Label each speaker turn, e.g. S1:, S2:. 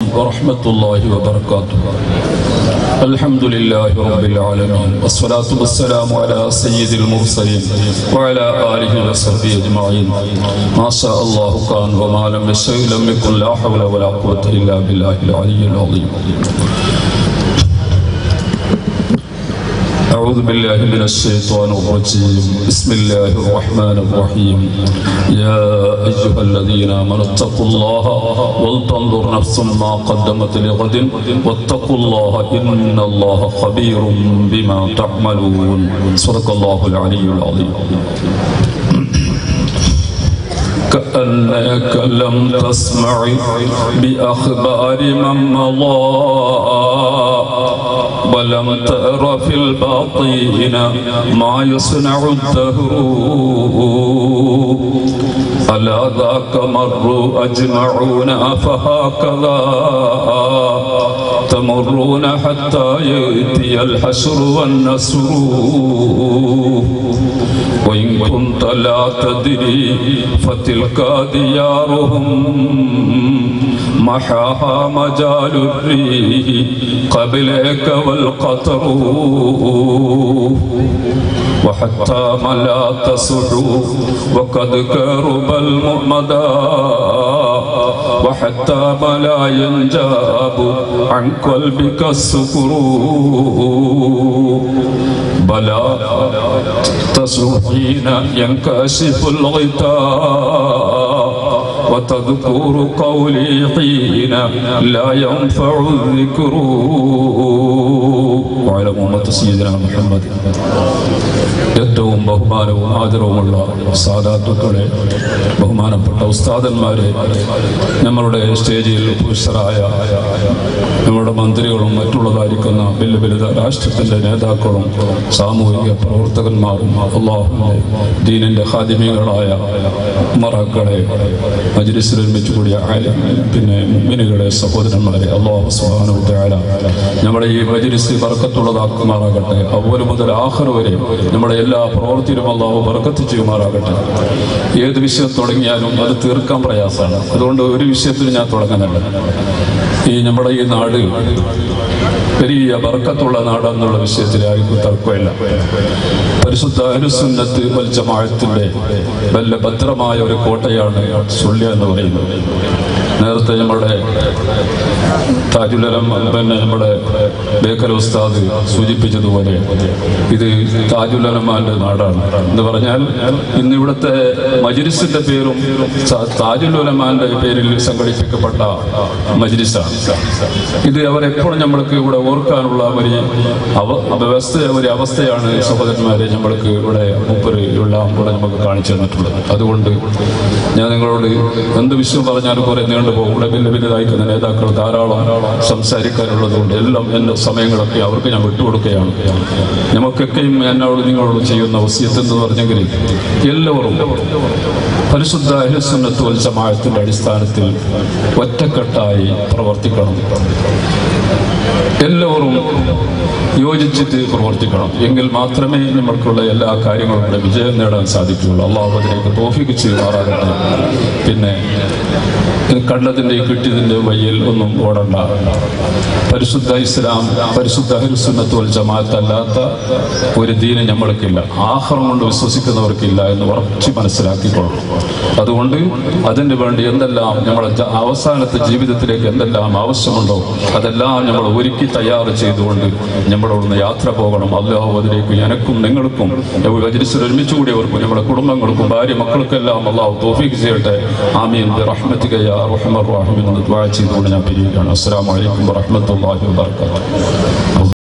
S1: ورحمة الله وبركاته الحمد لله رب العالمين والصلاة والسلام على سيد المرسلين وعلى آله وصحبه أجمعين ما شاء الله كان وما لم يشاء لم يكن لا حول ولا قوة إلا بالله العلي العظيم أعوذ بالله من الشيطان الرجيم بسم الله الرحمن الرحيم يا أيها الذين آمنوا اتقوا الله ولتنظر نفس ما قدمت لغد واتقوا الله إن الله خبير بما تعملون صدق الله العلي العظيم كأنك لم تسمع بأخبار من مضى ولم تر في الباطين ما يصنع الدهر ألا ذاك مروا أجمعون فهكذا تمرون حتى يأتي الحشر والنسر وإن كنت لا تدري فتلك ديارهم محاها مجال الريح قبلك والقطر وحتى ما لا تصحوا وقد كرب المؤمدا وحتى ما لا ينجاب عن قلبك السكر بلى تصحو حين ينكشف الغطاء وتذكر قولي حين لا ينفع الذكر وعلى محمد سيدنا محمد ഏറ്റവും ബഹുമാനവും ആദരവുമുള്ള സാധാത്തുക്കളെ ബഹുമാനപ്പെട്ട ഉസ്താദന്മാരെ നമ്മളുടെ സ്റ്റേജിൽ പുരുഷരായ നമ്മുടെ മന്ത്രികളും മറ്റുള്ളതായിരിക്കുന്ന വലിയ വലുത രാഷ്ട്രത്തിന്റെ നേതാക്കളും സാമൂഹിക പ്രവർത്തകന്മാരും അള്ളാഹുവിന്റെ ദീനിന്റെ ഹാദിമികളായ മറാക്കളെ മജ്ലിസിൽ ഒരുമിച്ച് കൂടിയ ആലിം, പിന്നെ മുമ്മിനുകളെ സഹോദരന്മാരെ അള്ളാഹു സുബാനുദ്ദാല നമ്മുടെ ഈ മജ്ലിസ് ബർക്കത്തുള്ളതാക്കുമാറാകട്ടെ അവര് മുതൽ ആഹർ വരെ നമ്മുടെ എല്ലാ പ്രവൃത്തിയിലും അള്ളാഹു ബർക്കത്ത് ചെയ്യുമാറാകട്ടെ ഏത് വിഷയം തുടങ്ങിയാലും അത് തീർക്കാൻ പ്രയാസമാണ് അതുകൊണ്ട് ഒരു വിഷയത്തിൽ ഞാൻ തുടങ്ങുന്നില്ല ഈ നമ്മുടെ ഈ നാട് വലിയ ബർക്കത്തുള്ള നാടെന്നുള്ള വിഷയത്തിൽ ആർക്കും തർക്കമില്ല പരിശുദ്ധ അനുസുന്നത്ത് വൽ ജമാഅത്തിന്റെ വല്ല ഭദ്രമായ ഒരു കോട്ടയാണ് സുള്ളിയ എന്ന് പറയുന്നത് നേരത്തെ നമ്മുടെ താജുലരം പിന്നെ നമ്മുടെ ബേക്കൽ ഉസ്താദ് സൂചിപ്പിച്ചതുപോലെ ഇത് താജുലരമാന്റെ നാടാണ് എന്ന് പറഞ്ഞാൽ ഇന്ന് ഇവിടുത്തെ മജിലിസിന്റെ പേരും സ- താജുലുലമാന്റെ പേരിൽ സംഘടിപ്പിക്കപ്പെട്ട മജിലിസാണ് ഇത് അവരെപ്പോഴും നമ്മൾക്ക് ഇവിടെ ഓർക്കാനുള്ള ഒരു അവ വ്യവസ്ഥ ഒരു അവസ്ഥയാണ് സഹോദരന്മാരെ നമ്മൾക്ക് ഇവിടെ മൂപ്പര് എല്ലാം കൂടെ നമുക്ക് കാണിച്ചു തന്നിട്ടുള്ളത് അതുകൊണ്ട് ഞാൻ നിങ്ങളോട് എന്ത് വിഷയം പറഞ്ഞാലും കുറെ നീണ്ടുപോകും ഇവിടെ വലിയ വലുതായിരിക്കുന്ന നേതാക്കൾ ധാരാളം സംസാരിക്കാനുള്ളത് കൊണ്ട് എല്ലാം എൻ്റെ സമയങ്ങളൊക്കെ അവർക്ക് ഞാൻ വിട്ടുകൊടുക്കുകയാണ് നമുക്കൊക്കെയും എന്നോട് നിങ്ങളോട് ചെയ്യുന്ന വസ്യത്ത് എന്ന് പറഞ്ഞെങ്കിൽ എല്ലാവരും പരിശുദ്ധ അഹിസുന്നത്ത് വൽ ജമാഅത്തിന്റെ അടിസ്ഥാനത്തിൽ ഒറ്റക്കെട്ടായി പ്രവർത്തിക്കണം എല്ലാവരും യോജിച്ചിട്ട് പ്രവർത്തിക്കണം എങ്കിൽ മാത്രമേ നമ്മൾക്കുള്ള എല്ലാ കാര്യങ്ങളും ഇവിടെ വിജയം നേടാൻ സാധിക്കുകയുള്ളൂ അള്ളാഹു അതിലേക്ക് തോഫിക്ക് ചെയ്യുമാറാകട്ടെ പിന്നെ കണ്ടതിൻ്റെ കിട്ടിയതിൻ്റെ വയ്യിൽ ഒന്നും ഓടണ്ട പരിശുദ്ധ ഇസ്ലാം പരിശുദ്ധ അഹ്ലുസുന്നത്ത് വൽ ജമാഅത്ത് അല്ലാത്ത ഒരു ദീന് നമ്മൾക്കില്ല ആഹ്റം കൊണ്ട് വിശ്വസിക്കുന്നവർക്കില്ല എന്ന് ഉറച്ചു മനസ്സിലാക്കിക്കൊള്ളണം അതുകൊണ്ട് അതിന് വേണ്ടി എന്തെല്ലാം നമ്മുടെ ജ- അവസാനത്തെ ജീവിതത്തിലേക്ക് എന്തെല്ലാം ആവശ്യമുണ്ടോ അതെല്ലാം നമ്മൾ ഒരുക്കി തയ്യാർ ചെയ്തുകൊണ്ട് നമ്മളോടൊന്ന് യാത്ര പോകണം അല്ലാഹു അതിലേക്ക് എനക്കും നിങ്ങൾക്കും വജ്രിസിൽ ഒരുമിച്ച് കൂടിയവർക്കും നമ്മുടെ കുടുംബങ്ങൾക്കും ഭാര്യ മക്കൾക്കെല്ലാം അള്ളാഹു തോഫീക്ക് ചെയ്യട്ടെ ആമീൻ റഹ്മത്തിക യാ റഹ്മർ റഹീം എന്ന് ദ്വാ ചെയ്തുകൊണ്ട് ഞാൻ പിരിയുകയാണ് അസ്സലാമു അലൈക്കും വറഹ്മത്തുള്ളാഹി വബറകാതുഹു